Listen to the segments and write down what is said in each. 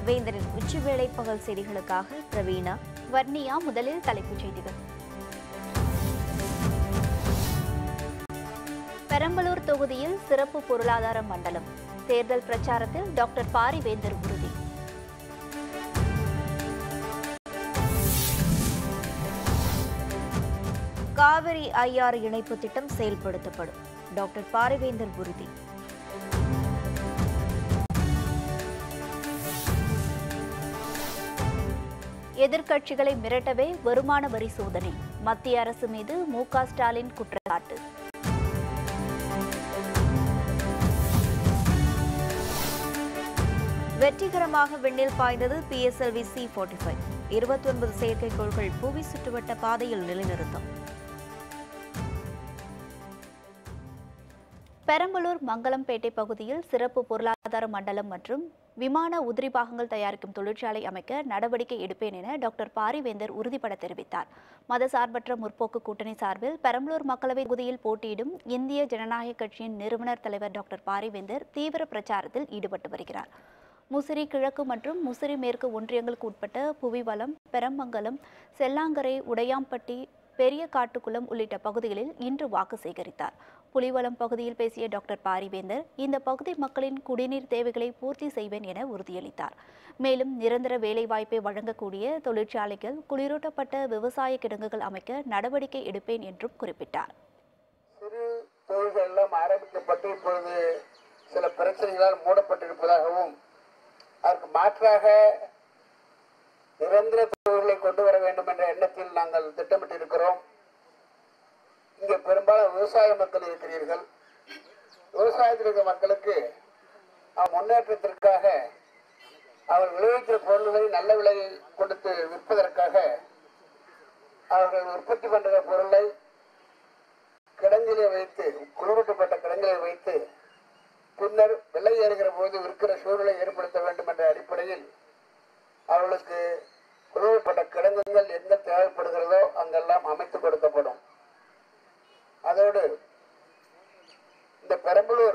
வேந்தரின் உச்சிவேளை பகல் செய்திகளுக்காக பிரவீணா வர்ணியா முதலில் தலைப்புச் செய்திகள் பெரம்பலூர் தொகுதியில் சிறப்பு பொருளாதார மண்டலம் தேர்தல் பிரச்சாரத்தில் டாக்டர் பாரிவேந்தர் உறுதி காவிரி ஐஆர் இணைப்பு திட்டம் செயல்படுத்தப்படும் டாக்டர் பாரிவேந்தர் உறுதி எதிர்க்கட்சிகளை மிரட்டவே வருமான வரி சோதனை மத்திய அரசு மீது மு க ஸ்டாலின் குற்றச்சாட்டு வெற்றிகரமாக விண்ணில் பாய்ந்தது பிஎஸ்எல்வி சி ஃபார்ட்டி ஃபைவ் இருபத்தி ஒன்பது செயற்கைக்கோள்கள் புவி சுற்றுவட்ட பாதையில் நிலைநிறுத்தம் பெரம்பலூர் மங்கலம்பேட்டை பகுதியில் சிறப்பு பொருளாதார மண்டலம் மற்றும் விமான உதிரி பாகங்கள் தயாரிக்கும் தொழிற்சாலை அமைக்க நடவடிக்கை எடுப்பேன் என டாக்டர் பாரிவேந்தர் உறுதிபட தெரிவித்தார் மதசார்பற்ற முற்போக்கு கூட்டணி சார்பில் பெரம்பலூர் மக்களவை தொகுதியில் போட்டியிடும் இந்திய ஜனநாயக கட்சியின் நிறுவனர் தலைவர் டாக்டர் பாரிவேந்தர் தீவிர பிரச்சாரத்தில் ஈடுபட்டு வருகிறார் முசிறி கிழக்கு மற்றும் முசிறி மேற்கு ஒன்றியங்களுக்கு உட்பட்ட புவிவலம் பெரமங்கலம் செல்லாங்கரை உடையாம்பட்டி பெரிய காட்டுக்குளம் உள்ளிட்ட பகுதிகளில் இன்று வாக்கு சேகரித்தார் புலிவலம் பகுதியில் பேசிய டாக்டர் பாரிவேந்தர் இந்த பகுதி மக்களின் குடிநீர் தேவைகளை பூர்த்தி செய்வேன் என உறுதியளித்தார் மேலும் நிரந்தர வேலைவாய்ப்பை வழங்கக்கூடிய தொழிற்சாலைகள் குளிரூட்டப்பட்ட விவசாய கிடங்குகள் அமைக்க நடவடிக்கை எடுப்பேன் என்றும் குறிப்பிட்டார் சிறு தொழில்கள் எல்லாம் ஆரம்பிக்கப்பட்டு இப்பொழுது சில பிரச்சனைகளால் மூடப்பட்டிருப்பதாகவும் அதற்கு மாற்றாக நிரந்தர தொழில்களை கொண்டு வர வேண்டும் என்ற எண்ணத்தில் நாங்கள் திட்டமிட்டிருக்கிறோம் இங்கே பெரும்பாலும் விவசாய மக்கள் இருக்கிறீர்கள் விவசாயத்தில் இருக்கிற மக்களுக்கு அவ் முன்னேற்றத்திற்காக அவர் விளைவிக்கிற பொருள்களை நல்ல விலையை கொடுத்து விற்பதற்காக அவர்கள் உற்பத்தி பண்ணுற பொருளை கிடங்கிலே வைத்து குளிரூட்டப்பட்ட கிடங்கிலே வைத்து பின்னர் விலை ஏறுகிற போது விற்கிற சூழலை ஏற்படுத்த வேண்டும் என்ற அடிப்படையில் அவர்களுக்கு குளிரூட்டப்பட்ட கிடங்குகள் எங்க தேவைப்படுகிறதோ அங்கெல்லாம் அமைத்து கொடுக்கப்படும் அதோடு இந்த பெரம்பலூர்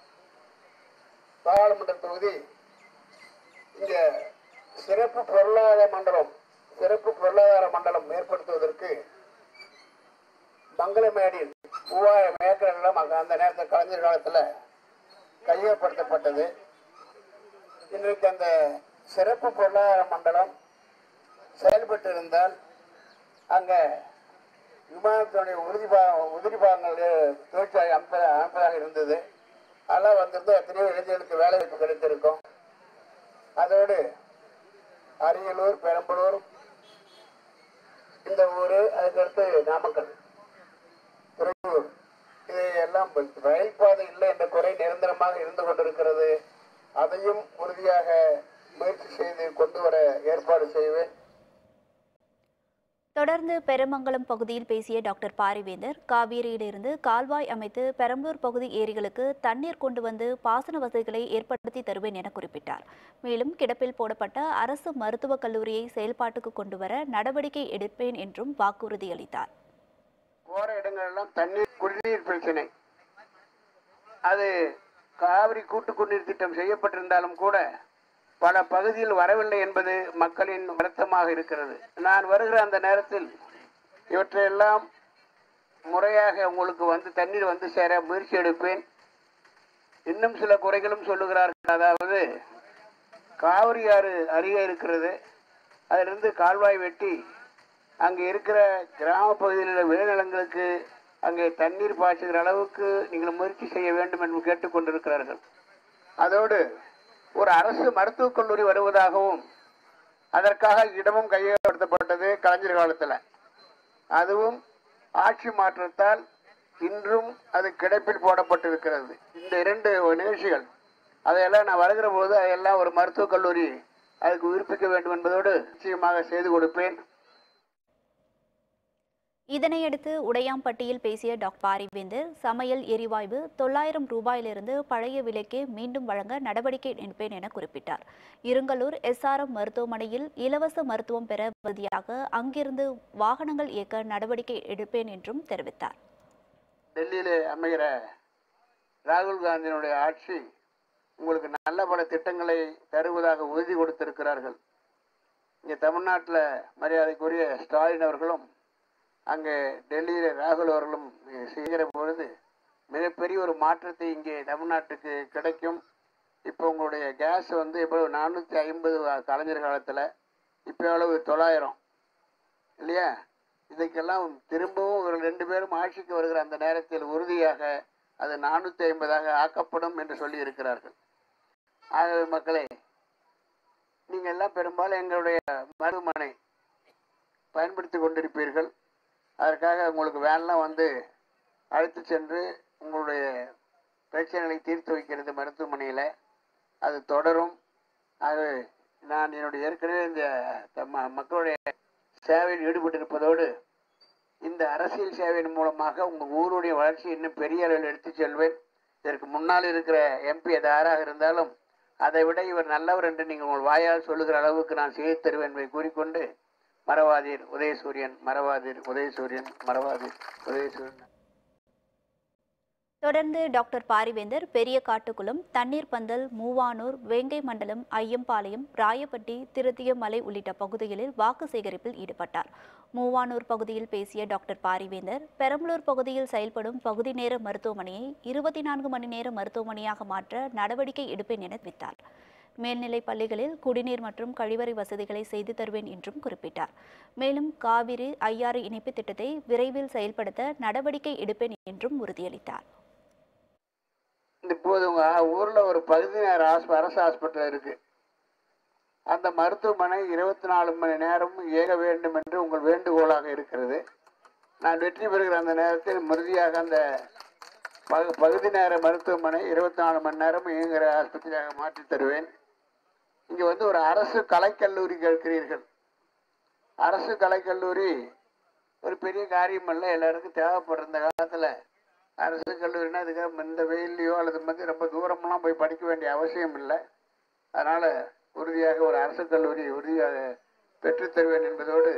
பாராளுமன்ற தொகுதி இங்க சிறப்பு பொருளாதார மண்டலம் சிறப்பு பொருளாதார மண்டலம் ஏற்படுத்துவதற்கு மங்களமேடில் மூவாயிரம் ஏக்கர் நிலம் அங்க அந்த நேரத்தில் கலைஞர் காலத்தில் கையகப்படுத்தப்பட்டது இன்றைக்கு அந்த சிறப்பு பொருளாதார மண்டலம் செயல்பட்டு இருந்தால் அங்க விமானத்தினுடைய உறுதி பாகம் உதிரி பாகங்கள் தொழிற்சாலை அமைப்ப அமைப்பதாக இருந்தது அதெல்லாம் வந்திருந்தா எத்தனையோ இளைஞர்களுக்கு வேலை வாய்ப்பு கிடைத்திருக்கும் அதோடு அரியலூர் பெரம்பலூர் இந்த ஊர் அதுக்கடுத்து நாமக்கல் துறையூர் இது எல்லாம் ரயில் பாதை இல்லை என்ற குறை நிரந்தரமாக இருந்து கொண்டிருக்கிறது அதையும் உறுதியாக முயற்சி செய்து கொண்டு வர ஏற்பாடு செய்வேன் தொடர்ந்து பெருமங்கலம் பகுதியில் பேசிய டாக்டர் பாரிவேந்தர் காவேரியிலிருந்து கால்வாய் அமைத்து பெரம்பலூர் பகுதி ஏரிகளுக்கு தண்ணீர் கொண்டு வந்து பாசன வசதிகளை ஏற்படுத்தி தருவேன் என குறிப்பிட்டார் மேலும் கிடப்பில் போடப்பட்ட அரசு மருத்துவக் கல்லூரியை செயல்பாட்டுக்கு கொண்டு வர நடவடிக்கை எடுப்பேன் என்றும் வாக்குறுதி அளித்தார் போற இடங்கள் எல்லாம் தண்ணீர் குடிநீர் பிரச்சனை அது காவிரி கூட்டு குடிநீர் திட்டம் செய்யப்பட்டிருந்தாலும் கூட பல பகுதியில் வரவில்லை என்பது மக்களின் வருத்தமாக இருக்கிறது நான் வருகிற அந்த நேரத்தில் இவற்றையெல்லாம் முறையாக உங்களுக்கு வந்து தண்ணீர் வந்து சேர முயற்சி எடுப்பேன் இன்னும் சில குறைகளும் சொல்லுகிறார்கள் அதாவது காவிரி ஆறு அருகே இருக்கிறது அதிலிருந்து கால்வாய் வெட்டி அங்கே இருக்கிற கிராம பகுதியில் உள்ள விளைநிலங்களுக்கு அங்கே தண்ணீர் பாய்ச்சுகிற அளவுக்கு நீங்கள் முயற்சி செய்ய வேண்டும் என்று கேட்டுக்கொண்டிருக்கிறார்கள் அதோடு ஒரு அரசு மருத்துவக் கல்லூரி வருவதாகவும் அதற்காக இடமும் கையகப்படுத்தப்பட்டது கலைஞர் காலத்தில் அதுவும் ஆட்சி மாற்றத்தால் இன்றும் அது கிடப்பில் போடப்பட்டிருக்கிறது இந்த இரண்டு நிகழ்ச்சிகள் அதையெல்லாம் நான் வருகிற போது அதையெல்லாம் ஒரு மருத்துவக் கல்லூரி அதுக்கு உயிர்ப்பிக்க வேண்டும் என்பதோடு நிச்சயமாக செய்து கொடுப்பேன் இதனையடுத்து உடையாம்பட்டியில் பேசிய டாக்டர் பாரிவேந்தர் சமையல் எரிவாயு தொள்ளாயிரம் ரூபாயிலிருந்து பழைய விலைக்கே மீண்டும் வழங்க நடவடிக்கை எடுப்பேன் என குறிப்பிட்டார் இருங்கலூர் எஸ்ஆர்எம் மருத்துவமனையில் இலவச மருத்துவம் பெற வசதியாக அங்கிருந்து வாகனங்கள் இயக்க நடவடிக்கை எடுப்பேன் என்றும் தெரிவித்தார் டெல்லியிலே அமைகிற ராகுல் காந்தியினுடைய ஆட்சி உங்களுக்கு நல்ல பல திட்டங்களை தருவதாக உறுதி கொடுத்திருக்கிறார்கள் இங்கே தமிழ்நாட்டில் மரியாதைக்குரிய ஸ்டாலின் அவர்களும் அங்கே டெல்லியில் ராகுல் அவர்களும் செய்கிற பொழுது மிகப்பெரிய ஒரு மாற்றத்தை இங்கே தமிழ்நாட்டுக்கு கிடைக்கும் இப்போ உங்களுடைய கேஸ் வந்து இப்போ நானூற்றி ஐம்பது கலைஞர் காலத்தில் இப்போ எவ்வளவு தொள்ளாயிரம் இல்லையா இதுக்கெல்லாம் திரும்பவும் ஒரு ரெண்டு பேரும் ஆட்சிக்கு வருகிற அந்த நேரத்தில் உறுதியாக அது நானூற்றி ஐம்பதாக ஆக்கப்படும் என்று சொல்லி இருக்கிறார்கள் ஆகவே மக்களே நீங்கள் எல்லாம் பெரும்பாலும் எங்களுடைய மருத்துவமனை பயன்படுத்தி கொண்டிருப்பீர்கள் அதற்காக உங்களுக்கு வேன்லாம் வந்து அழைத்து சென்று உங்களுடைய பிரச்சனைகளை தீர்த்து வைக்கிறது மருத்துவமனையில் அது தொடரும் ஆகவே நான் என்னுடைய ஏற்கனவே இந்த ம- மக்களுடைய சேவையில் ஈடுபட்டிருப்பதோடு இந்த அரசியல் சேவையின் மூலமாக உங்கள் ஊருடைய வளர்ச்சி இன்னும் பெரிய அளவில் எடுத்துச் செல்வேன் இதற்கு முன்னால் இருக்கிற எம்பி அது யாராக இருந்தாலும் அதை விட இவர் நல்லவர் என்று நீங்கள் உங்கள் வாயால் சொல்லுகிற அளவுக்கு நான் செய்து தருவேன் என்பதை கூறிக்கொண்டு மறவாதீர் உதயசூரியன் மறவாதீர் உதயசூரியன் மறவாதீர் உதயசூரியன் தொடர்ந்து டாக்டர் பாரிவேந்தர் பெரிய காட்டுக்குளம் தண்ணீர் பந்தல் மூவானூர் வேங்கை மண்டலம் ஐயம்பாளையம் ராயப்பட்டி திருத்தியமலை உள்ளிட்ட பகுதிகளில் வாக்கு சேகரிப்பில் ஈடுபட்டார் மூவானூர் பகுதியில் பேசிய டாக்டர் பாரிவேந்தர் பெரம்பலூர் பகுதியில் செயல்படும் பகுதி நேர மருத்துவமனையை இருபத்தி நான்கு மணி நேர மருத்துவமனையாக மாற்ற நடவடிக்கை எடுப்பேன் என தெரிவித்தார் மேல்நிலைப் பள்ளிகளில் குடிநீர் மற்றும் கழிவறை வசதிகளை செய்து தருவேன் என்றும் குறிப்பிட்டார் மேலும் காவிரி ஐயாறு இணைப்பு திட்டத்தை விரைவில் செயல்படுத்த நடவடிக்கை எடுப்பேன் என்றும் உறுதியளித்தார் இப்போது உங்க ஊர்ல ஒரு பகுதி நேர ஹாஸ்ப- அரசு ஹாஸ்பிட்டல் இருக்கு அந்த மருத்துவமனை இருபத்தி நாலு மணி நேரமும் இயங்க வேண்டும் என்று உங்கள் வேண்டுகோளாக இருக்கிறது நான் வெற்றி பெறுகிற அந்த நேரத்தில் உறுதியாக அந்த பகு- பகுதி நேர மருத்துவமனை இருபத்தி நாலு மணி நேரம் இயங்குகிற ஆஸ்பத்திரியாக மாற்றி தருவேன் இங்க வந்து ஒரு அரசு கலைக்கல்லூரி கேட்கிறீர்கள் அரசு கலைக்கல்லூரி ஒரு பெரிய காரியம் அல்ல எல்லாருக்கும் தேவைப்படுற இந்த காலத்துல அரசு கல்லூரினா அதுக்காக இந்த வெயில்லையோ அல்லது வந்து ரொம்ப தூரமெல்லாம் போய் படிக்க வேண்டிய அவசியம் இல்லை அதனால உறுதியாக ஒரு அரசு கல்லூரி உறுதியாக பெற்றுத் தருவேன் என்பதோடு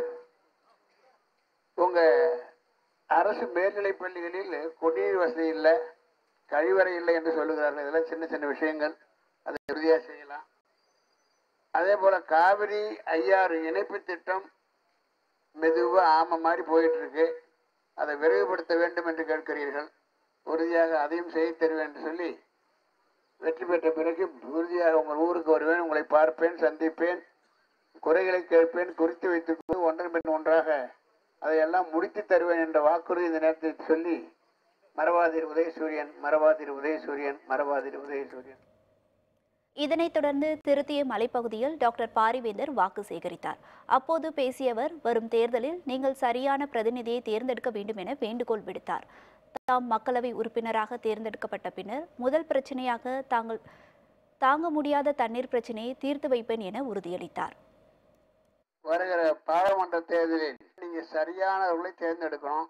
உங்க அரசு மேல்நிலைப் பள்ளிகளில் குடிநீர் வசதி இல்லை கழிவறை இல்லை என்று சொல்லுகிறார்கள் இதெல்லாம் சின்ன சின்ன விஷயங்கள் அதை உறுதியாக செய்யலாம் அதே போல காவிரி ஐயாறு இணைப்பு திட்டம் மெதுவா ஆமை மாதிரி போயிட்டு இருக்கு அதை விரைவுபடுத்த வேண்டும் என்று கேட்கிறீர்கள் உறுதியாக அதையும் செய்து தருவேன் என்று சொல்லி வெற்றி பெற்ற பிறகு உறுதியாக உங்கள் ஊருக்கு வருவேன் உங்களை பார்ப்பேன் சந்திப்பேன் குறைகளை கேட்பேன் குறித்து வைத்துக் கொண்டு ஒன்றன் பின் ஒன்றாக அதையெல்லாம் முடித்து தருவேன் என்ற வாக்குறுதி இந்த நேரத்தில் சொல்லி மரவாதிர் உதயசூரியன் மரவாதிர் உதயசூரியன் மரவாதிர் உதயசூரியன் இதனைத் தொடர்ந்து திருத்திய மலைப்பகுதியில் டாக்டர் பாரிவேந்தர் வாக்கு சேகரித்தார் அப்போது பேசிய அவர் வரும் தேர்தலில் நீங்கள் சரியான பிரதிநிதியை தேர்ந்தெடுக்க வேண்டும் என வேண்டுகோள் விடுத்தார் தாம் மக்களவை உறுப்பினராக தேர்ந்தெடுக்கப்பட்ட பின்னர் முதல் பிரச்சனையாக தாங்கள் தாங்க முடியாத தண்ணீர் பிரச்சனையை தீர்த்து வைப்பேன் என உறுதியளித்தார் வருகிற பாராளுமன்ற தேர்தலில் நீங்க சரியானவர்களை தேர்ந்தெடுக்கணும்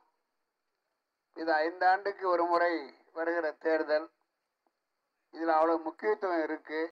இது ஐந்தாண்டுக்கு ஒரு முறை வருகிற தேர்தல் இதுல அவ்வளவு முக்கியத்துவம் இருக்கு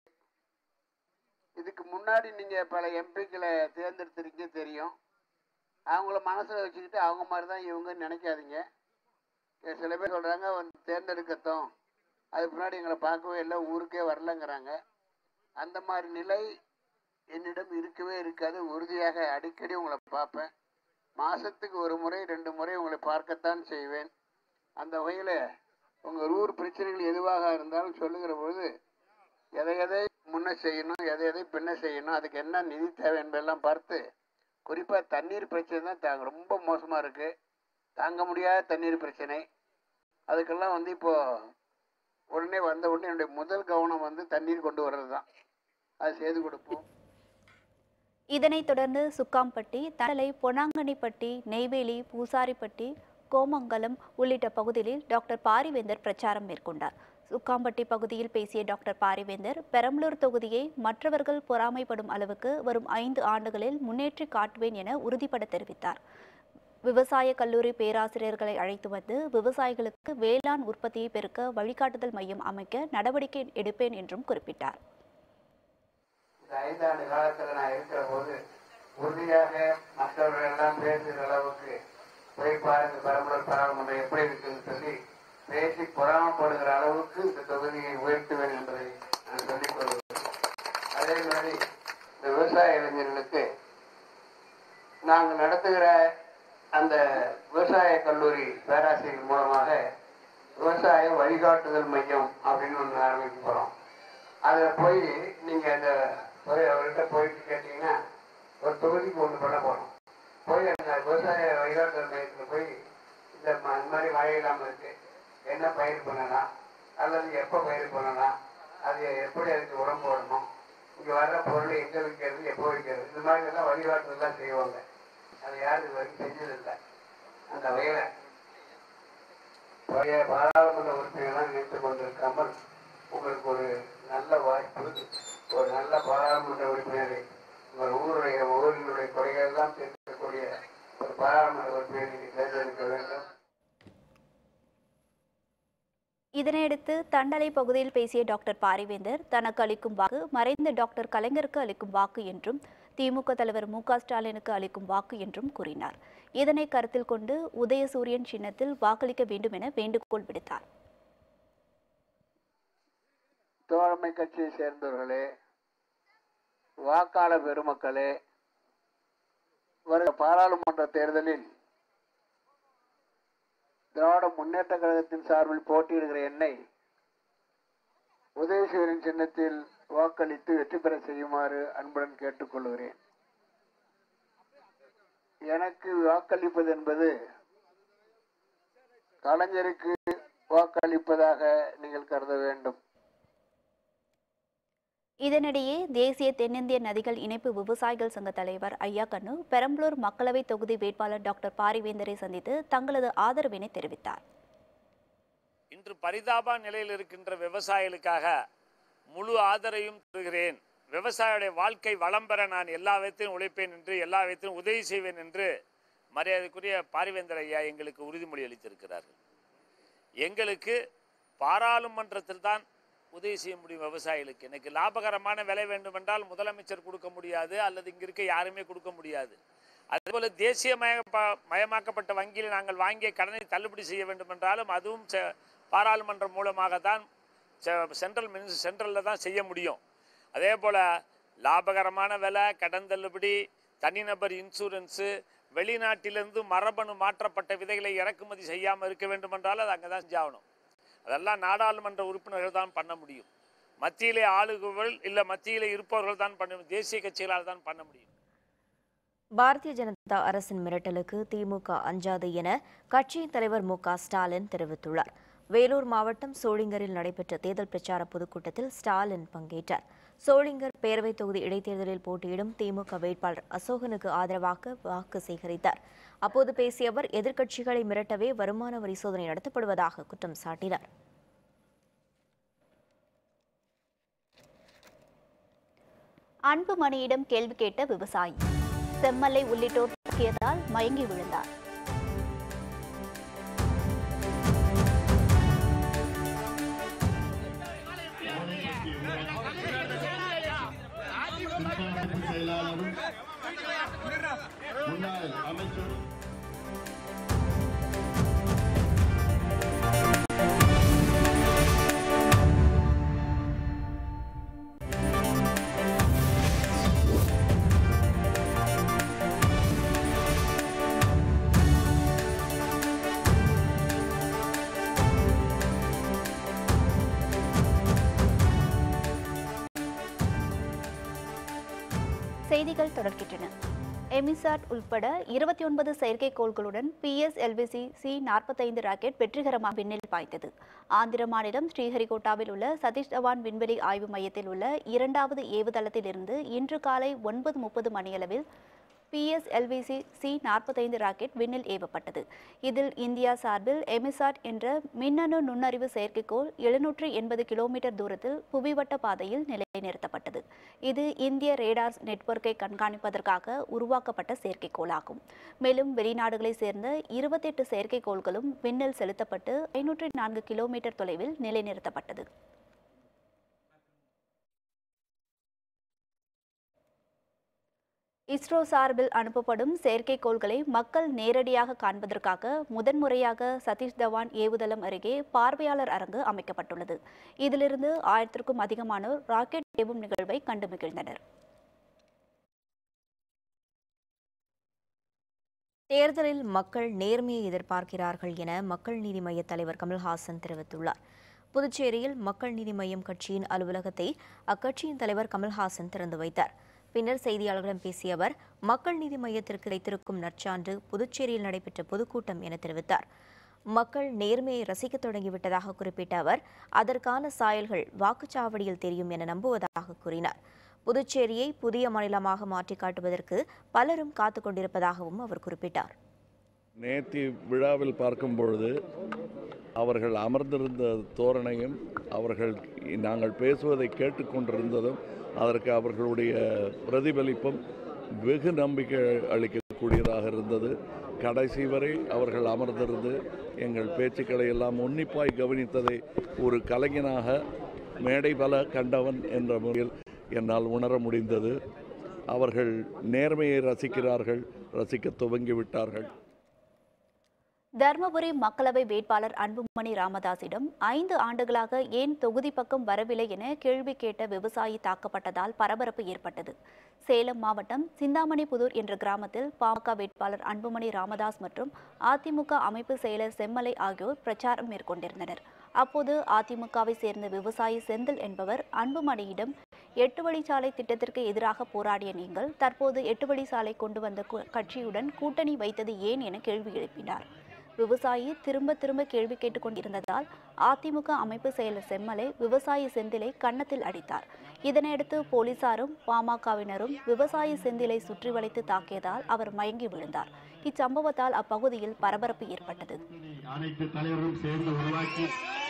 இதுக்கு முன்னாடி நீங்க பல எம்பிக்களை தேர்ந்தெடுத்திருக்கீங்க தெரியும் அவங்கள மனசுல வச்சுக்கிட்டு அவங்க மாதிரி தான் இவங்கன்னு நினைக்காதீங்க இங்க சில பேர் சொல்றாங்க வந்து தேர்ந்தெடுக்கட்டும் அதுக்கு முன்னாடி எங்களை பார்க்கவே இல்லை ஊருக்கே வரலங்கிறாங்க அந்த மாதிரி நிலை என்னிடம் இருக்கவே இருக்காது உறுதியாக அடிக்கடி உங்களை பார்ப்பேன் மாசத்துக்கு ஒரு முறை ரெண்டு முறை உங்களை பார்க்கத்தான் செய்வேன் அந்த வகையில் உங்கள் ஊர் பிரச்சனைகள் எதுவாக இருந்தாலும் சொல்லுகிற பொழுது எதை எதை முன்ன செய்யணும் எதை எதை பின்ன செய்யணும் அதுக்கு என்ன நிதி தேவை என்பதெல்லாம் பார்த்து குறிப்பாக தண்ணீர் பிரச்சனை தான் தா ரொம்ப மோசமாக இருக்குது தாங்க முடியாத தண்ணீர் பிரச்சனை அதுக்கெல்லாம் வந்து இப்போ உடனே வந்த உடனே என்னுடைய முதல் கவனம் வந்து தண்ணீர் கொண்டு வர்றது தான் அது செய்து கொடுப்போம் இதனைத் தொடர்ந்து சுக்காம்பட்டி தடலை பொன்னாங்கண்ணிப்பட்டி நெய்வேலி பூசாரிப்பட்டி கோமங்கலம் உள்ளிட்ட பகுதிகளில் டாக்டர் பாரிவேந்தர் பிரச்சாரம் மேற்கொண்டார் சுக்காம்பட்டி பகுதியில் பேசிய டாக்டர் பாரிவேந்தர் பெரம்பலூர் தொகுதியை மற்றவர்கள் பொறாமைப்படும் அளவுக்கு வரும் ஐந்து ஆண்டுகளில் முன்னேற்றி காட்டுவேன் என உறுதிபட தெரிவித்தார் விவசாய கல்லூரி பேராசிரியர்களை அழைத்து வந்து விவசாயிகளுக்கு வேளாண் உற்பத்தியை பெருக்க வழிகாட்டுதல் மையம் அமைக்க நடவடிக்கை எடுப்பேன் என்றும் குறிப்பிட்டார் இந்த ஐந்தாண்டு காலத்துல நான் இருக்கிற போது உறுதியாக மற்றவர்கள் எல்லாம் பேசுகிற அளவுக்கு போய் பாருங்க பெரம்பலூர் பாராளுமன்றம் எப்படி இருக்குன்னு சொல்லி பேசி பொறாமப்படுகிற அளவுக்கு இந்த தொகுதியை உயர்த்துவேன் என்பதை நான் சொல்லி நடத்துகிற அந்த விவசாய கல்லூரி பேராசிரியர் மூலமாக விவசாய வழிகாட்டுதல் மையம் அப்படின்னு ஒன்று ஆரம்பிக்க போகிறோம் அதில் போய் நீங்கள் அந்த போய் அவர்கிட்ட போயிட்டு கேட்டீங்கன்னா ஒரு தொகுதிக்கு ஒன்று பண்ண போகிறோம் போய் அந்த விவசாய வழிகாட்டுதல் மையத்தில் போய் இந்த ம- இந்த மாதிரி மழை இல்லாமல் இருக்கு என்ன பயிர் பண்ணலாம் அல்லது எப்போ பயிர் பண்ணலாம் அது எப்படி அதுக்கு உரம் போடணும் இங்கே வர்ற பொருள் எங்கே விற்கிறது எப்போ விற்கிறது இந்த மாதிரி எல்லாம் வழிகாட்டுதல்லாம் செய்வாங்க அதை யாரும் இது வரைக்கும் செஞ்சதில்லை அந்த வகையில் பழைய பாராளுமன்ற உறுப்பினர்லாம் நினைத்து கொண்டிருக்காமல் உங்களுக்கு ஒரு நல்ல வாய்ப்பு ஒரு நல்ல பாராளுமன்ற உறுப்பினரை உங்கள் ஊருடைய ஊரினுடைய குறைகள் எல்லாம் தீர்க்கக்கூடிய ஒரு பாராளுமன்ற உறுப்பினரை நீங்கள் தேர்ந்தெடுக்க வேண்டும் இதனையடுத்து தண்டலை பகுதியில் பேசிய டாக்டர் பாரிவேந்தர் தனக்கு அளிக்கும் வாக்கு மறைந்த டாக்டர் கலைஞருக்கு அளிக்கும் வாக்கு என்றும் திமுக தலைவர் மு க ஸ்டாலினுக்கு அளிக்கும் வாக்கு என்றும் கூறினார் இதனை கருத்தில் கொண்டு உதயசூரியன் சின்னத்தில் வாக்களிக்க வேண்டும் என வேண்டுகோள் விடுத்தார் தோழமை கட்சியை சேர்ந்தவர்களே வாக்காளர் பெருமக்களே வருகிற பாராளுமன்ற தேர்தலில் திராவிட முன்னேற்ற கழகத்தின் சார்பில் போட்டியிடுகிற என்னை உதயசூரியன் சின்னத்தில் வாக்களித்து வெற்றி பெற செய்யுமாறு அன்புடன் கேட்டுக்கொள்கிறேன் எனக்கு வாக்களிப்பது என்பது கலைஞருக்கு வாக்களிப்பதாக நீங்கள் கருத வேண்டும் இதனிடையே தேசிய தென்னிந்திய நதிகள் இணைப்பு விவசாயிகள் சங்க தலைவர் ஐயா கண்ணு பெரம்பலூர் மக்களவை தொகுதி வேட்பாளர் டாக்டர் பாரிவேந்தரை சந்தித்து தங்களது ஆதரவினை தெரிவித்தார் இன்று பரிதாப நிலையில் இருக்கின்ற விவசாயிகளுக்காக முழு ஆதரவையும் தருகிறேன் விவசாயியுடைய வாழ்க்கை வளம் பெற நான் எல்லா விதத்திலும் உழைப்பேன் என்று எல்லா விதத்திலும் உதவி செய்வேன் என்று மரியாதைக்குரிய பாரிவேந்தர் ஐயா எங்களுக்கு உறுதிமொழி அளித்திருக்கிறார்கள் எங்களுக்கு பாராளுமன்றத்தில் தான் உதவி செய்ய முடியும் விவசாயிகளுக்கு எனக்கு லாபகரமான விலை வேண்டுமென்றால் முதலமைச்சர் கொடுக்க முடியாது அல்லது இங்க இருக்க யாருமே கொடுக்க முடியாது அதுபோல தேசிய மய- மயமாக்கப்பட்ட வங்கியில் நாங்கள் வாங்கிய கடனை தள்ளுபடி செய்ய வேண்டும் என்றாலும் அதுவும் செ- பாராளுமன்றம் மூலமாக தான் செ- சென்ட்ரல் மினிஸ் சென்ட்ரலில் தான் செய்ய முடியும் அதே போல் லாபகரமான விலை கடன் தள்ளுபடி தனிநபர் இன்சூரன்ஸு வெளிநாட்டிலிருந்து மரபணு மாற்றப்பட்ட விதைகளை இறக்குமதி செய்யாமல் இருக்க வேண்டும் என்றால் அது அங்கே தான் செஞ்சாகணும் அதெல்லாம் நாடாளுமன்ற உறுப்பினர்கள் தான் பண்ண முடியும் மத்தியிலே ஆளுகர்கள் இல்லை மத்தியிலே இருப்பவர்கள் தான் பண்ண முடியும் தேசிய கட்சிகளால் தான் பண்ண முடியும் பாரதிய ஜனதா அரசின் மிரட்டலுக்கு திமுக அஞ்சாது என கட்சியின் தலைவர் மு க ஸ்டாலின் தெரிவித்துள்ளார் வேலூர் மாவட்டம் சோளிங்கரில் நடைபெற்ற தேர்தல் பிரச்சார பொதுக்கூட்டத்தில் ஸ்டாலின் பங்கேற்றார் சோளிங்கர் பேரவைத் தொகுதி இடைத்தேர்தலில் போட்டியிடும் திமுக வேட்பாளர் அசோகனுக்கு ஆதரவாக வாக்கு சேகரித்தார் அப்போது பேசிய அவர் எதிர்க்கட்சிகளை மிரட்டவே வருமான வரி சோதனை நடத்தப்படுவதாக குற்றம் சாட்டினார் அன்புமணியிடம் கேள்வி கேட்ட விவசாயி செம்மல்லை உள்ளிட்டோர் தாக்கியதால் மயங்கி விழுந்தார் திட்டமைப்பு செயலாளரும் முன்னாள் அமைச்சரும் செய்திகள் தொடர்கின்றன எமிசாட் உட்பட இருபத்தி ஒன்பது செயற்கைக்கோள்களுடன் பிஎஸ்எல்விசி சி நாற்பத்தைந்து ராக்கெட் வெற்றிகரமாக விண்ணில் பாய்ந்தது ஆந்திர மாநிலம் ஸ்ரீஹரிகோட்டாவில் உள்ள சதீஷ் தவான் விண்வெளி ஆய்வு மையத்தில் உள்ள இரண்டாவது ஏவுதளத்தில் இருந்து இன்று காலை ஒன்பது முப்பது மணியளவில் பிஎஸ்எல்விசி சி நாற்பத்தைந்து ராக்கெட் விண்ணில் ஏவப்பட்டது இதில் இந்தியா சார்பில் எமிசாட் என்ற மின்னணு நுண்ணறிவு செயற்கைக்கோள் எழுநூற்று எண்பது கிலோமீட்டர் தூரத்தில் புவிவட்ட பாதையில் நிலைநிறுத்தப்பட்டது இது இந்திய ரேடார்ஸ் நெட்வொர்க்கை கண்காணிப்பதற்காக உருவாக்கப்பட்ட செயற்கைக்கோளாகும் மேலும் வெளிநாடுகளைச் சேர்ந்த இருபத்தெட்டு செயற்கைக்கோள்களும் விண்ணில் செலுத்தப்பட்டு ஐநூற்று நான்கு கிலோமீட்டர் தொலைவில் நிலைநிறுத்தப்பட்டது இஸ்ரோ சார்பில் அனுப்பப்படும் செயற்கைக்கோள்களை மக்கள் நேரடியாக காண்பதற்காக முதன்முறையாக சதீஷ் தவான் ஏவுதளம் அருகே பார்வையாளர் அரங்கு அமைக்கப்பட்டுள்ளது இதிலிருந்து ஆயிரத்திற்கும் அதிகமானோர் ராக்கெட் ஏவும் நிகழ்வை கண்டு மகிழ்ந்தனர் தேர்தலில் மக்கள் நேர்மையை எதிர்பார்க்கிறார்கள் என மக்கள் நீதி மய்ய தலைவர் கமல்ஹாசன் தெரிவித்துள்ளார் புதுச்சேரியில் மக்கள் நீதி மய்யம் கட்சியின் அலுவலகத்தை அக்கட்சியின் தலைவர் கமல்ஹாசன் திறந்து வைத்தார் பின்னர் செய்தியாளர்களிடம் பேசிய அவர் மக்கள் நீதி மையத்திற்கு கிடைத்திருக்கும் நற்சான்று புதுச்சேரியில் நடைபெற்ற பொதுக்கூட்டம் என தெரிவித்தார் மக்கள் நேர்மையை ரசிக்கத் தொடங்கிவிட்டதாக குறிப்பிட்ட அவர் அதற்கான சாயல்கள் வாக்குச்சாவடியில் தெரியும் என நம்புவதாக கூறினார் புதுச்சேரியை புதிய மாநிலமாக மாற்றிக் காட்டுவதற்கு பலரும் காத்துக் கொண்டிருப்பதாகவும் அவர் குறிப்பிட்டார் நேத்தி விழாவில் பார்க்கும் பொழுது அவர்கள் அமர்ந்திருந்த தோரணையும் அவர்கள் நாங்கள் பேசுவதை கேட்டுக்கொண்டிருந்ததும் அதற்கு அவர்களுடைய பிரதிபலிப்பும் வெகு நம்பிக்கை அளிக்கக்கூடியதாக இருந்தது கடைசி வரை அவர்கள் அமர்ந்திருந்து எங்கள் பேச்சுக்களை எல்லாம் உன்னிப்பாய் கவனித்ததை ஒரு கலைஞனாக மேடை பல கண்டவன் என்ற முறையில் என்னால் உணர முடிந்தது அவர்கள் நேர்மையை ரசிக்கிறார்கள் ரசிக்க துவங்கிவிட்டார்கள் தர்மபுரி மக்களவை வேட்பாளர் அன்புமணி ராமதாசிடம் ஐந்து ஆண்டுகளாக ஏன் தொகுதி பக்கம் வரவில்லை என கேள்வி கேட்ட விவசாயி தாக்கப்பட்டதால் பரபரப்பு ஏற்பட்டது சேலம் மாவட்டம் சிந்தாமணிபுதூர் என்ற கிராமத்தில் பாமக வேட்பாளர் அன்புமணி ராமதாஸ் மற்றும் அதிமுக அமைப்பு செயலர் செம்மலை ஆகியோர் பிரச்சாரம் மேற்கொண்டிருந்தனர் அப்போது அதிமுகவை சேர்ந்த விவசாயி செந்தில் என்பவர் அன்புமணியிடம் எட்டு வழிச்சாலை திட்டத்திற்கு எதிராக போராடிய நீங்கள் தற்போது எட்டு வழிச்சாலை கொண்டு வந்த கு- கட்சியுடன் கூட்டணி வைத்தது ஏன் என கேள்வி எழுப்பினார் விவசாயி திரும்ப திரும்ப கேள்வி கேட்டுக்கொண்டிருந்ததால் அதிமுக அமைப்பு செயலர் செம்மலை விவசாயி செந்திலை கன்னத்தில் அடித்தார் இதனையடுத்து போலீசாரும் பாமகவினரும் விவசாயி செந்திலை சுற்றி வளைத்து தாக்கியதால் அவர் மயங்கி விழுந்தார் இச்சம்பவத்தால் அப்பகுதியில் பரபரப்பு ஏற்பட்டது அனைத்து தலைவர்களும் சேர்ந்து உருவாக்கி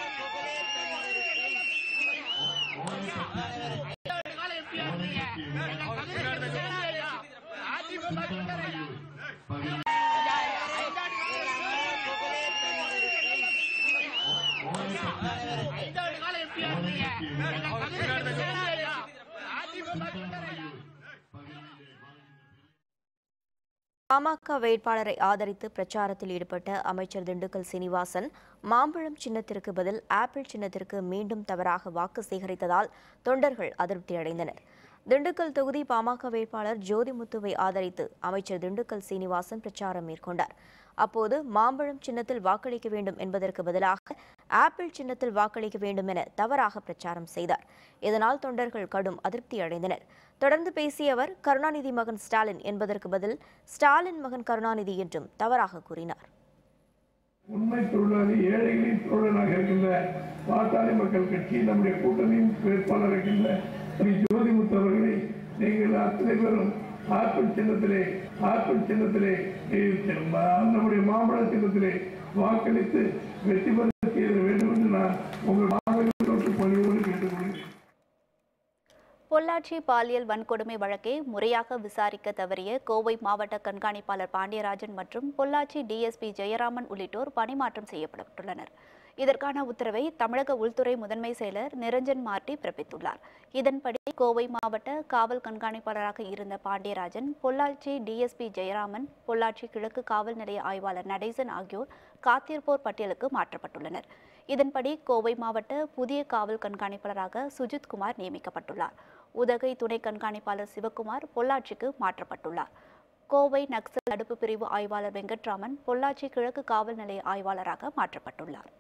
பாமக வேட்பாளரை ஆதரித்து பிரச்சாரத்தில் ஈடுபட்ட அமைச்சர் திண்டுக்கல் சீனிவாசன் மாம்பழம் சின்னத்திற்கு பதில் ஆப்பிள் சின்னத்திற்கு மீண்டும் தவறாக வாக்கு சேகரித்ததால் தொண்டர்கள் அதிருப்தியடைந்தனர் திண்டுக்கல் தொகுதி பாமக வேட்பாளர் ஜோதிமுத்துவை ஆதரித்து அமைச்சர் திண்டுக்கல் சீனிவாசன் பிரச்சாரம் மேற்கொண்டார் அப்போது மாம்பழம் சின்னத்தில் வாக்களிக்க வேண்டும் என்பதற்கு பதிலாக ஆப்பிள் சின்னத்தில் வாக்களிக்க வேண்டும் என தவறாக பிரச்சாரம் செய்தார் இதனால் தொண்டர்கள் கடும் அதிருப்தி அடைந்தனர் தொடர்ந்து பேசிய அவர் கருணாநிதி மகன் ஸ்டாலின் என்பதற்கு பதில் ஸ்டாலின் மகன் கருணாநிதி என்றும் தவறாக கூறினார் உண்மை தொழிலாளி ஏழைகளின் தோழனாக இருக்கின்ற பாட்டாளி மக்கள் கட்சி நம்முடைய கூட்டணியின் வேட்பாளர் இருக்கின்ற திரு ஜோதிமுத்து அவர்களை நீங்கள் அத்தனை பேரும் ஆப்பிள் சின்னத்திலே ஆப்பிள் சின்னத்திலே eh, நம்முடைய மாம்பழ சின்னத்திலே வாக்களித்து வெற்றி பெற செய்ய வேண்டும் என்று நான் உங்கள் மாணவர்களோடு பணியோடு கேட்டுக்கொள்கிறேன் பொள்ளாச்சி பாலியல் வன்கொடுமை வழக்கை முறையாக விசாரிக்க தவறிய கோவை மாவட்ட கண்காணிப்பாளர் பாண்டியராஜன் மற்றும் பொள்ளாச்சி டிஎஸ்பி ஜெயராமன் உள்ளிட்டோர் பணிமாற்றம் செய்யப்பட்டுள்ளனர் இதற்கான உத்தரவை தமிழக உள்துறை முதன்மை செயலர் நிரஞ்சன் மார்டி பிறப்பித்துள்ளார் இதன்படி கோவை மாவட்ட காவல் கண்காணிப்பாளராக இருந்த பாண்டியராஜன் பொள்ளாச்சி டிஎஸ்பி ஜெயராமன் பொள்ளாச்சி கிழக்கு காவல் நிலைய ஆய்வாளர் நடேசன் ஆகியோர் காத்திருப்போர் பட்டியலுக்கு மாற்றப்பட்டுள்ளனர் இதன்படி கோவை மாவட்ட புதிய காவல் கண்காணிப்பாளராக சுஜித் குமார் நியமிக்கப்பட்டுள்ளார் உதகை துணை கண்காணிப்பாளர் சிவக்குமார் பொள்ளாச்சிக்கு மாற்றப்பட்டுள்ளார் கோவை நக்சல் தடுப்பு பிரிவு ஆய்வாளர் வெங்கட்ராமன் பொள்ளாச்சி கிழக்கு காவல் நிலைய ஆய்வாளராக மாற்றப்பட்டுள்ளார்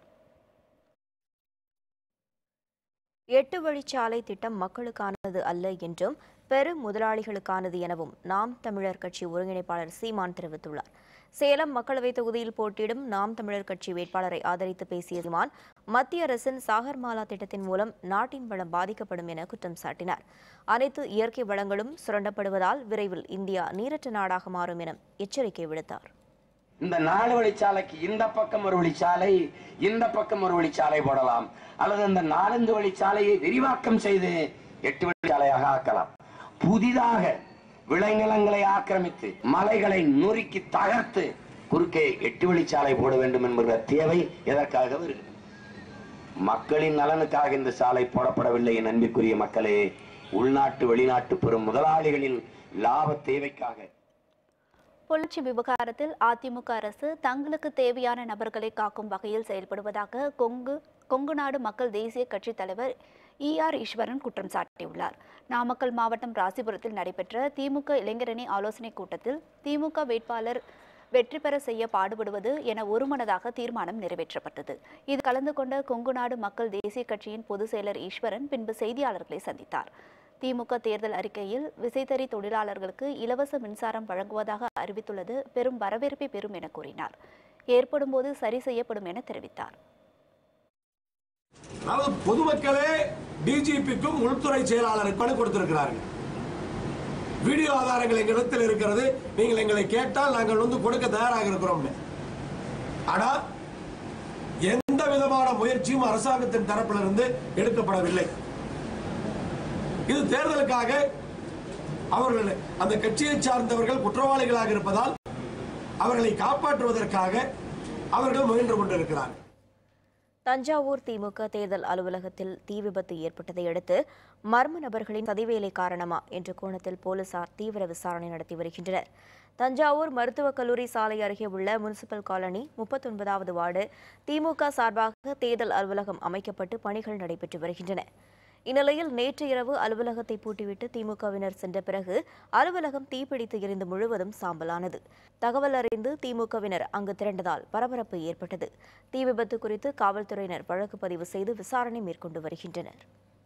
எட்டு வழிச்சாலை திட்டம் மக்களுக்கானது அல்ல என்றும் பெரு முதலாளிகளுக்கானது எனவும் நாம் தமிழர் கட்சி ஒருங்கிணைப்பாளர் சீமான் தெரிவித்துள்ளார் சேலம் மக்களவைத் தொகுதியில் போட்டியிடும் நாம் தமிழர் கட்சி வேட்பாளரை ஆதரித்து பேசிய சீமான் மத்திய அரசின் சாகர்மாலா திட்டத்தின் மூலம் நாட்டின் வளம் பாதிக்கப்படும் என குற்றம் சாட்டினார் அனைத்து இயற்கை வளங்களும் சுரண்டப்படுவதால் விரைவில் இந்தியா நீரற்ற நாடாக மாறும் என எச்சரிக்கை விடுத்தார் இந்த நாலு வழிச்சாலைக்கு இந்த பக்கம் ஒரு வழிச்சாலை இந்த பக்கம் ஒரு வழிச்சாலை போடலாம் அல்லது இந்த நாலந்து வழிச்சாலையை விரிவாக்கம் செய்து எட்டு வழிச்சாலையாக ஆக்கலாம் புதிதாக விளைநிலங்களை ஆக்கிரமித்து மலைகளை நொறுக்கி தகர்த்து குறுக்கே எட்டு வழிச்சாலை போட வேண்டும் என்கிற தேவை எதற்காக வருகிறது மக்களின் நலனுக்காக இந்த சாலை போடப்படவில்லை என் அன்பிற்குரிய மக்களே உள்நாட்டு வெளிநாட்டு பெரும் முதலாளிகளின் லாப தேவைக்காக பொள்ளாச்சி விவகாரத்தில் அதிமுக அரசு தங்களுக்கு தேவையான நபர்களை காக்கும் வகையில் செயல்படுவதாக கொங்கு கொங்கு நாடு மக்கள் தேசிய கட்சி தலைவர் இ ஆர் ஈஸ்வரன் குற்றம் சாட்டியுள்ளார் நாமக்கல் மாவட்டம் ராசிபுரத்தில் நடைபெற்ற திமுக இளைஞரணி ஆலோசனைக் கூட்டத்தில் திமுக வேட்பாளர் வெற்றி பெற செய்ய பாடுபடுவது என ஒருமனதாக தீர்மானம் நிறைவேற்றப்பட்டது இது கலந்து கொண்ட கொங்குநாடு மக்கள் தேசிய கட்சியின் பொதுச் செயலர் ஈஸ்வரன் பின்பு செய்தியாளர்களை சந்தித்தார் திமுக தேர்தல் அறிக்கையில் விசைத்தறி தொழிலாளர்களுக்கு இலவச மின்சாரம் வழங்குவதாக அறிவித்துள்ளது பெரும் வரவேற்பை பெறும் என கூறினார் ஏற்படும் போது சரி செய்யப்படும் என தெரிவித்தார் அதாவது பொதுமக்களே டிஜிபிக்கும் உள்துறை செயலாளருக்கு மனு கொடுத்திருக்கிறார்கள் வீடியோ ஆதாரங்கள் எங்களிடத்தில் இருக்கிறது நீங்கள் எங்களை கேட்டால் நாங்கள் வந்து கொடுக்க தயாராக இருக்கிறோம் ஆனா எந்த விதமான முயற்சியும் அரசாங்கத்தின் தரப்பிலிருந்து எடுக்கப்படவில்லை இது தேர்தலுக்காக அவர்கள் அந்த கட்சியை சார்ந்தவர்கள் குற்றவாளிகளாக இருப்பதால் அவர்களை காப்பாற்றுவதற்காக அவர்கள் முயன்று கொண்டிருக்கிறார்கள் தஞ்சாவூர் திமுக தேர்தல் அலுவலகத்தில் தீ விபத்து ஏற்பட்டதை அடுத்து மர்ம நபர்களின் சதிவேலை காரணமா என்ற கோணத்தில் போலீசார் தீவிர விசாரணை நடத்தி வருகின்றனர் தஞ்சாவூர் மருத்துவக் கல்லூரி சாலை அருகே உள்ள முனிசிபல் காலனி முப்பத்தொன்பதாவது வார்டு திமுக சார்பாக தேர்தல் அலுவலகம் அமைக்கப்பட்டு பணிகள் நடைபெற்று வருகின்றன இந்நிலையில் நேற்று இரவு அலுவலகத்தை பூட்டிவிட்டு திமுகவினர் சென்ற பிறகு அலுவலகம் தீப்பிடித்து எரிந்து முழுவதும் சாம்பலானது தகவல் அறிந்து திமுகவினர் அங்கு திரண்டதால் பரபரப்பு ஏற்பட்டது தீ விபத்து குறித்து காவல்துறையினர் வழக்கு பதிவு செய்து விசாரணை மேற்கொண்டு வருகின்றனர்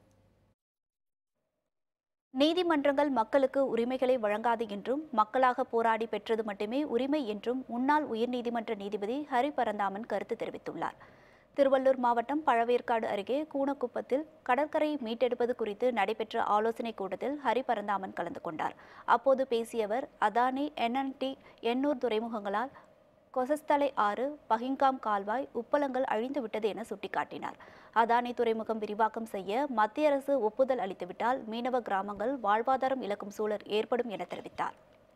நீதிமன்றங்கள் மக்களுக்கு உரிமைகளை வழங்காது என்றும் மக்களாக போராடி பெற்றது மட்டுமே உரிமை என்றும் முன்னாள் உயர்நீதிமன்ற நீதிபதி ஹரி பரந்தாமன் கருத்து தெரிவித்துள்ளார் திருவள்ளூர் மாவட்டம் பழவேற்காடு அருகே கூனக்குப்பத்தில் கடற்கரையை மீட்டெடுப்பது குறித்து நடைபெற்ற ஆலோசனைக் கூட்டத்தில் ஹரி பரந்தாமன் கலந்து கொண்டார் அப்போது பேசிய அவர் அதானி என்என்டி எண்ணூர் துறைமுகங்களால் கொசஸ்தலை ஆறு பஹிங்காம் கால்வாய் உப்பளங்கள் அழிந்துவிட்டது என சுட்டிக்காட்டினார் அதானி துறைமுகம் விரிவாக்கம் செய்ய மத்திய அரசு ஒப்புதல் அளித்துவிட்டால் மீனவ கிராமங்கள் வாழ்வாதாரம் இழக்கும் சூழல் ஏற்படும் என தெரிவித்தார்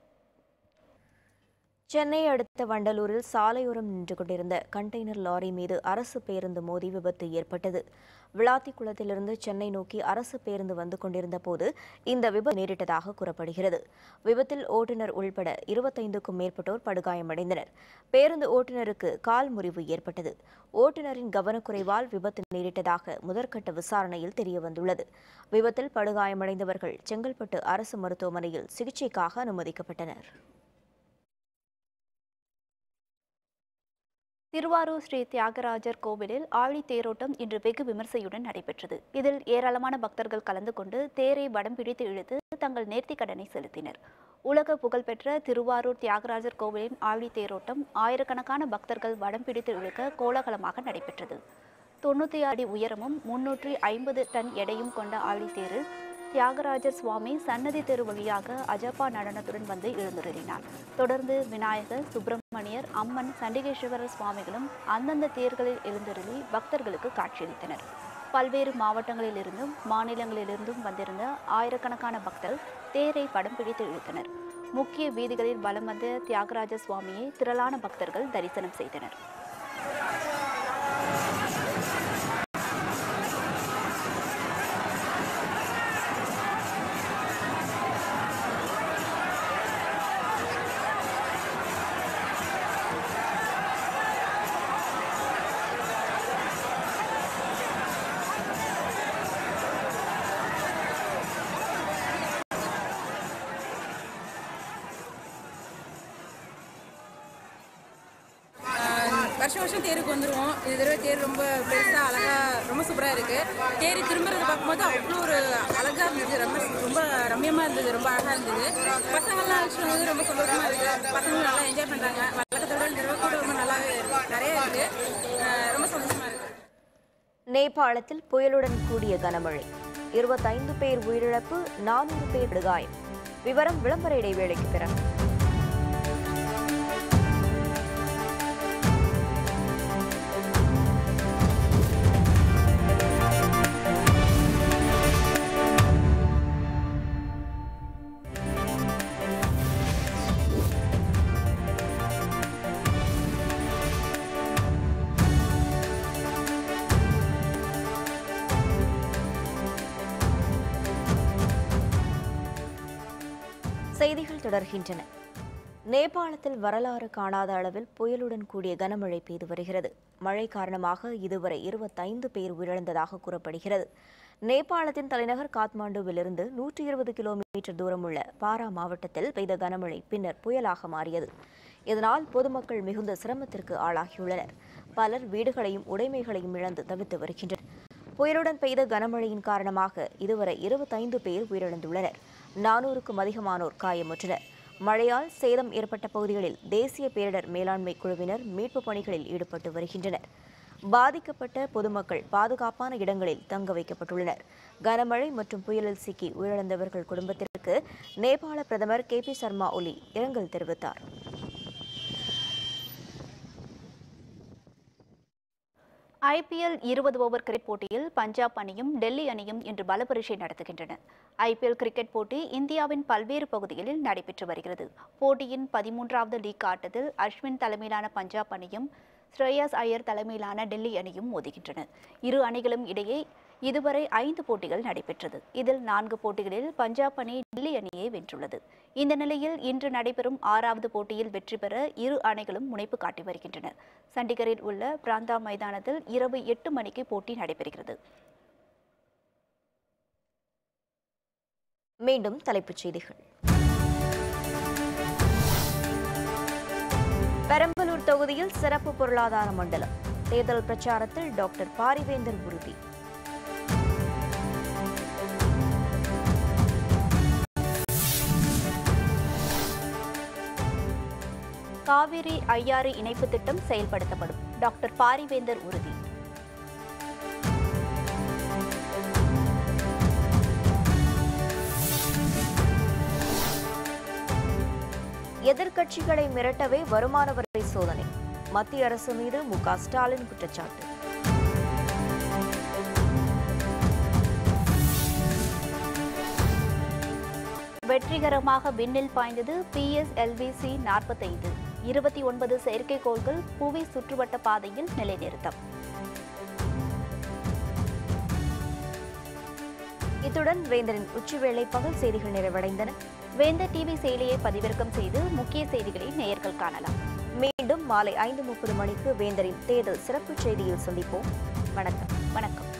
சென்னை அடுத்த வண்டலூரில் சாலையோரம் நின்று கொண்டிருந்த கண்டெய்னர் லாரி மீது அரசு பேருந்து மோதி விபத்து ஏற்பட்டது விளாத்திக்குளத்திலிருந்து சென்னை நோக்கி அரசு பேருந்து வந்து கொண்டிருந்த போது இந்த விபத்து நேரிட்டதாக கூறப்படுகிறது விபத்தில் ஓட்டுநர் உள்பட இருபத்தைந்துக்கும் மேற்பட்டோர் படுகாயமடைந்தனர் பேருந்து ஓட்டுநருக்கு கால் முறிவு ஏற்பட்டது ஓட்டுநரின் கவனக்குறைவால் விபத்து நேரிட்டதாக முதற்கட்ட விசாரணையில் தெரியவந்துள்ளது விபத்தில் படுகாயமடைந்தவர்கள் செங்கல்பட்டு அரசு மருத்துவமனையில் சிகிச்சைக்காக அனுமதிக்கப்பட்டனர் திருவாரூர் ஸ்ரீ தியாகராஜர் கோவிலில் ஆழி தேரோட்டம் இன்று வெகு விமர்சையுடன் நடைபெற்றது இதில் ஏராளமான பக்தர்கள் கலந்து கொண்டு தேரை வடம் பிடித்து இழுத்து தங்கள் நேர்த்திக் கடனை செலுத்தினர் உலக புகழ்பெற்ற திருவாரூர் தியாகராஜர் கோவிலின் ஆழி தேரோட்டம் ஆயிரக்கணக்கான பக்தர்கள் வடம் பிடித்து இழுக்க கோலாகலமாக நடைபெற்றது தொண்ணூற்றி அடி உயரமும் முன்னூற்றி ஐம்பது டன் எடையும் கொண்ட ஆழித்தேரில் தியாகராஜர் சுவாமி சன்னதி தெரு வழியாக அஜப்பா நடனத்துடன் வந்து எழுந்துருளினார் தொடர்ந்து விநாயகர் சுப்பிரமணியர் அம்மன் சண்டிகேஸ்வரர் சுவாமிகளும் அந்தந்த தேர்களில் எழுந்தருளி பக்தர்களுக்கு காட்சியளித்தனர் பல்வேறு மாவட்டங்களிலிருந்தும் மாநிலங்களிலிருந்தும் வந்திருந்த ஆயிரக்கணக்கான பக்தர்கள் தேரை படம் பிடித்து இழுத்தனர் முக்கிய வீதிகளில் வலம் வந்த தியாகராஜ சுவாமியை திரளான பக்தர்கள் தரிசனம் செய்தனர் வருஷம் வருஷம் தேருக்கு வந்துருவோம் இந்த தடவை தேர் ரொம்ப பெருசாக அழகாக ரொம்ப சூப்பராக இருக்குது தேர் திரும்புறத பார்க்கும்போது அவ்வளோ ஒரு அழகாக இருந்தது ரொம்ப ரொம்ப ரம்மியமாக இருந்தது ரொம்ப அழகாக இருந்தது பசங்கள்லாம் அழைச்சிட்டு வந்து ரொம்ப சந்தோஷமாக இருக்குது பசங்களும் நல்லா என்ஜாய் பண்ணுறாங்க வழக்கத்தோட இந்த தடவை கூட ரொம்ப நல்லாவே இருக்கு நிறைய இருக்குது ரொம்ப சந்தோஷமாக இருக்குது நேபாளத்தில் புயலுடன் கூடிய கனமழை இருபத்தைந்து பேர் உயிரிழப்பு நானூறு பேர் விடுகாயம் விவரம் விளம்பர இடைவேளைக்கு பிறகு செய்திகள் தொடர்கின்றன நேபாளத்தில் வரலாறு காணாத அளவில் புயலுடன் கூடிய கனமழை பெய்து வருகிறது மழை காரணமாக இதுவரை இருபத்தைந்து பேர் உயிரிழந்ததாக கூறப்படுகிறது நேபாளத்தின் தலைநகர் காத்மாண்டுவிலிருந்து நூற்றி இருபது கிலோமீட்டர் தூரம் உள்ள பாரா மாவட்டத்தில் பெய்த கனமழை பின்னர் புயலாக மாறியது இதனால் பொதுமக்கள் மிகுந்த சிரமத்திற்கு ஆளாகியுள்ளனர் பலர் வீடுகளையும் உடைமைகளையும் இழந்து தவித்து வருகின்றனர் புயலுடன் பெய்த கனமழையின் காரணமாக இதுவரை இருபத்தைந்து பேர் உயிரிழந்துள்ளனர் நானூறுக்கும் அதிகமானோர் காயமுற்றனர் மழையால் சேதம் ஏற்பட்ட பகுதிகளில் தேசிய பேரிடர் மேலாண்மை குழுவினர் மீட்புப் பணிகளில் ஈடுபட்டு வருகின்றனர் பாதிக்கப்பட்ட பொதுமக்கள் பாதுகாப்பான இடங்களில் தங்க வைக்கப்பட்டுள்ளனர் கனமழை மற்றும் புயலில் சிக்கி உயிரிழந்தவர்கள் குடும்பத்திற்கு நேபாள பிரதமர் கே பி சர்மா ஒலி இரங்கல் தெரிவித்தார் ஐபிஎல் இருபது ஓவர் கிரிக்கெட் போட்டியில் பஞ்சாப் அணியும் டெல்லி அணியும் இன்று பலப்பரீட்சை நடத்துகின்றன ஐபிஎல் கிரிக்கெட் போட்டி இந்தியாவின் பல்வேறு பகுதிகளில் நடைபெற்று வருகிறது போட்டியின் பதிமூன்றாவது லீக் ஆட்டத்தில் அஸ்வின் தலைமையிலான பஞ்சாப் அணியும் ஸ்ரேயாஸ் ஐயர் தலைமையிலான டெல்லி அணியும் மோதுகின்றன இரு அணிகளும் இடையே இதுவரை ஐந்து போட்டிகள் நடைபெற்றது இதில் நான்கு போட்டிகளில் பஞ்சாப் அணி டெல்லி அணியை வென்றுள்ளது இந்த நிலையில் இன்று நடைபெறும் ஆறாவது போட்டியில் வெற்றி பெற இரு அணிகளும் முனைப்பு காட்டி வருகின்றன சண்டிகரில் உள்ள பிராந்தா மைதானத்தில் இரவு எட்டு மணிக்கு போட்டி நடைபெறுகிறது மீண்டும் தலைப்புச் செய்திகள் பெரம்பலூர் தொகுதியில் சிறப்பு பொருளாதார மண்டலம் தேர்தல் பிரச்சாரத்தில் டாக்டர் பாரிவேந்தர் உறுதி காவிரி ஐயாறு இணைப்பு திட்டம் செயல்படுத்தப்படும் டாக்டர் பாரிவேந்தர் உறுதி எதிர்க்கட்சிகளை மிரட்டவே வருமான வரி சோதனை மத்திய அரசு மீது மு க ஸ்டாலின் குற்றச்சாட்டு வெற்றிகரமாக விண்ணில் பாய்ந்தது பிஎஸ்எல்விசி நாற்பத்தைந்து இருபத்தி ஒன்பது செயற்கைக்கோள்கள் புவி சுற்றுவட்ட பாதையில் நிலைநிறுத்தம் இத்துடன் வேந்தரின் உச்சிவேளை பகல் செய்திகள் நிறைவடைந்தன வேந்தர் டிவி செயலியை பதிவிறக்கம் செய்து முக்கிய செய்திகளை நேயர்கள் காணலாம் மீண்டும் மாலை ஐந்து முப்பது மணிக்கு வேந்தரின் தேர்தல் சிறப்பு செய்தியில் சந்திப்போம் வணக்கம் வணக்கம்